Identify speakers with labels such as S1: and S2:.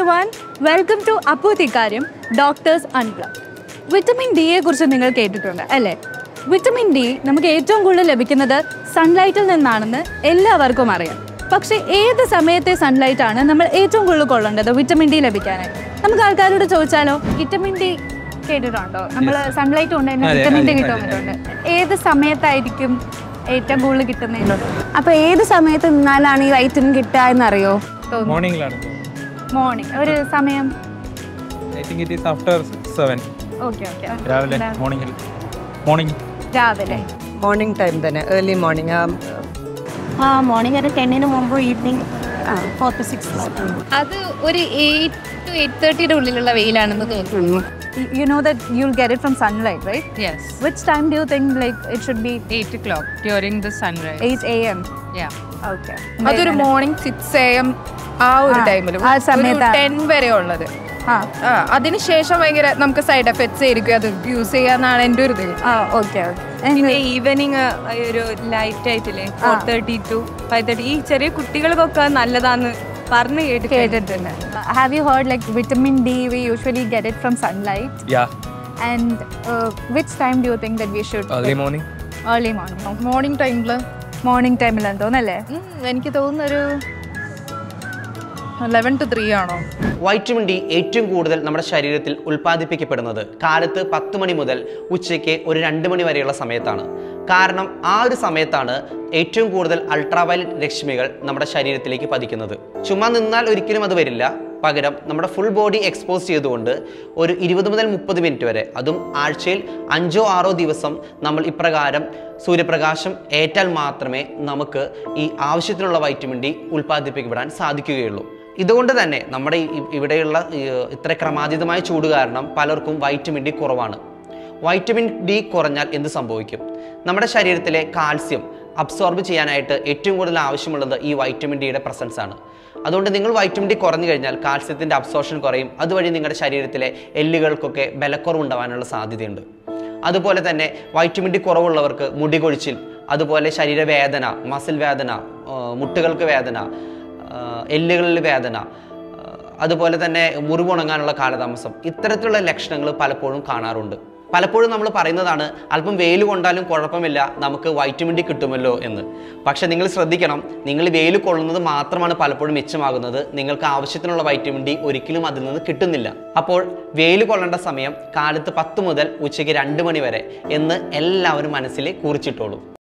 S1: One welcome to അപ്പൂത്തിക്കാര്യം doctors unplug vitamin ഡിയെ കുറിച്ച് നിങ്ങൾ കേട്ടിട്ടുണ്ട് അല്ലേ വിറ്റമിൻ ഡി നമുക്ക് ഏറ്റവും കൂടുതൽ ലഭിക്കുന്നത് സൺലൈറ്റിൽ നിന്നാണെന്ന് എല്ലാവർക്കും അറിയാം പക്ഷേ ഏത് സമയത്തെ സൺലൈറ്റ് ആണ് നമ്മൾ ഏറ്റവും കൂടുതൽ കൊള്ളേണ്ടത് വിറ്റമിൻ ഡി ലഭിക്കാനായി നമുക്ക് ആൾക്കാരോട് ചോദിച്ചാലോ വിറ്റമിൻ ഡി കേട്ടിട്ടുണ്ടോ നമ്മൾ സൺലൈറ്റ് കൊണ്ട് തന്നെ
S2: അതെ,
S1: വിറ്റമിൻ ഡി
S2: അതെ,
S1: കിട്ടുന്നുണ്ട് ഏത് സമയത്തായിരിക്കും ഏറ്റവും കൂടുതൽ കിട്ടുന്നത്
S3: അപ്പൊ ഏത് സമയത്ത് നിന്നാലാണ് ഈ വൈറ്റമിൻ കിട്ടുക എന്നറിയോ
S2: മോർണിംഗിലാണ്
S1: മോർണിംഗ് ഒരു സമയം
S2: I think it is after seven
S1: okay okay
S2: രാവിലെ മോർണിംഗിൽ മോർണിംഗ്
S1: രാവിലെ
S4: മോർണിംഗ് ടൈം തന്നെ ഏർലി മോർണിംഗ്
S3: ആ മോർണിംഗ് ഒരു ടെന്നിന് മുമ്പ് ഈവനിങ് ഫോർ ടു സിക്സ്
S1: അത് ഒരു എയ്റ്റ് ടു എയ്റ്റ് തേർട്ടിയുടെ ഉള്ളിലുള്ള വെയിലാണെന്ന് തോന്നുന്നു you know that you get it from sunlight right
S5: Yes,
S1: which time do you think like it should be
S5: 8 o'clock during the sunrise.
S1: Eight A M
S5: Yeah.
S1: Okay
S6: അതൊരു morning six A M ആ ഒരു
S1: ആ,
S6: ടൈമിൽ
S1: ആ സമയത്താണ്.
S6: Ten വരെ ഉള്ളത്
S1: ആ
S6: ആ അതിനുശേഷം ഭയങ്കര നമുക്ക് സൈഡ് എഫക്ട്സ് ആയിരിക്കും അത് യൂസ് ചെയ്യാന്നാണ് എൻ്റെ ഒരു ഇത്
S1: ആ ഓക്കെ
S7: പിന്നെ ഈവനിങ് ഒരു ലൈറ്റ് ആയിട്ടില്ലേ four thirty to five thirty ഈ ചെറിയ കുട്ടികൾക്കൊക്കെ നല്ലതാന്ന് പറഞ്ഞു കേട്ട്
S1: കേട്ടിട്ടുണ്ട് have you heard like vitamin D we usually get it from sunlight
S2: yeah
S1: and which time do you think that we should
S2: early morning
S1: early morning
S6: morning ടൈമിൽ
S1: morning ടൈമിലാന്ന് തോന്നല്ലേ
S6: എനിക്ക് തോന്നുന്നൊരു ലെവൻ ടു ത്രീ ആണോ
S8: vitamin D ഏറ്റവും കൂടുതൽ നമ്മുടെ ശരീരത്തിൽ ഉൽപ്പാദിപ്പിക്കപ്പെടുന്നത് കാലത്ത് പത്ത് മണി മുതൽ ഉച്ചയ്ക്ക് ഒരു രണ്ട് മണി വരെയുള്ള സമയത്താണ് കാരണം ആ ഒരു സമയത്താണ് ഏറ്റവും കൂടുതൽ അൾട്രാവയലറ്റ് രശ്മികൾ നമ്മുടെ ശരീരത്തിലേക്ക് പതിക്കുന്നത് ചുമ്മാ നിന്നാൽ ഒരിക്കലും അത് വരില്ല പകരം നമ്മുടെ ഫുൾ ബോഡി എക്സ്പോസ് ചെയ്തുകൊണ്ട് ഒരു ഇരുപത് മുതൽ മുപ്പത് മിനിറ്റ് വരെ അതും ആഴ്ചയിൽ അഞ്ചോ ആറോ ദിവസം നമ്മൾ ഇപ്രകാരം സൂര്യപ്രകാശം ഏറ്റാൽ മാത്രമേ നമുക്ക് ഈ ആവശ്യത്തിനുള്ള വൈറ്റമിൻ ഡി ഉൽപ്പാദിപ്പിക്കപ്പെടാൻ സാധിക്കുകയുള്ളൂ ഇതുകൊണ്ട് തന്നെ നമ്മുടെ ഈ- ഇവിടെയുള്ള ഈ, ഇത്ര ക്രമാതീതമായ ചൂട് കാരണം പലർക്കും വൈറ്റമിൻ ഡി കുറവാണ് വൈറ്റമിൻ ഡി കുറഞ്ഞാൽ എന്ത് സംഭവിക്കും നമ്മുടെ ശരീരത്തിലെ കാൽസ്യം അബ്സോർബ് ചെയ്യാനായിട്ട് ഏറ്റവും കൂടുതൽ ആവശ്യമുള്ളത് ഈ വൈറ്റമിൻ ഡിയുടെ പ്രസൻസ് ആണ് അതുകൊണ്ട് നിങ്ങൾ വൈറ്റമിൻ ഡി കുറഞ്ഞു കഴിഞ്ഞാൽ കാൽസ്യത്തിൻ്റെ അബ്സോർഷൻ കുറയും അതുവഴി നിങ്ങളുടെ ശരീരത്തിലെ എല്ലുകൾക്കൊക്കെ ബലക്കുറവുണ്ടാവാനുള്ള സാധ്യതയുണ്ട് അതുപോലെ തന്നെ വൈറ്റമിൻ ഡി കുറവുള്ളവർക്ക് മുടി കൊഴിച്ചിൽ അതുപോലെ ശരീരവേദന മസിൽ വേദന ആ, മുട്ടുകൾക്ക് വേദന ആ, എല്ലുകളിൽ വേദന ആ, അതുപോലെ തന്നെ മുറിവുണങ്ങാനുള്ള കാലതാമസം ഇത്തരത്തിലുള്ള ലക്ഷണങ്ങൾ പലപ്പോഴും കാണാറുണ്ട് പലപ്പോഴും നമ്മൾ പറയുന്നതാണ് അല്പം വെയിൽ കൊണ്ടാലും കുഴപ്പമില്ല നമുക്ക് വൈറ്റമിൻ ഡി കിട്ടുമല്ലോ എന്ന് പക്ഷേ നിങ്ങൾ ശ്രദ്ധിക്കണം നിങ്ങൾ വെയിൽ കൊള്ളുന്നത് മാത്രമാണ് പലപ്പോഴും മിച്ചമാകുന്നത് നിങ്ങൾക്ക് ആവശ്യത്തിനുള്ള വൈറ്റമിൻ ഡി ഒരിക്കലും അതിൽ നിന്ന് കിട്ടുന്നില്ല അപ്പോൾ വെയിൽ കൊള്ളേണ്ട സമയം കാലത്ത് പത്ത് മുതൽ ഉച്ചയ്ക്ക് രണ്ട് മണി വരെ എന്ന് എല്ലാവരും മനസ്സിൽ കുറിച്ചിട്ടോളൂ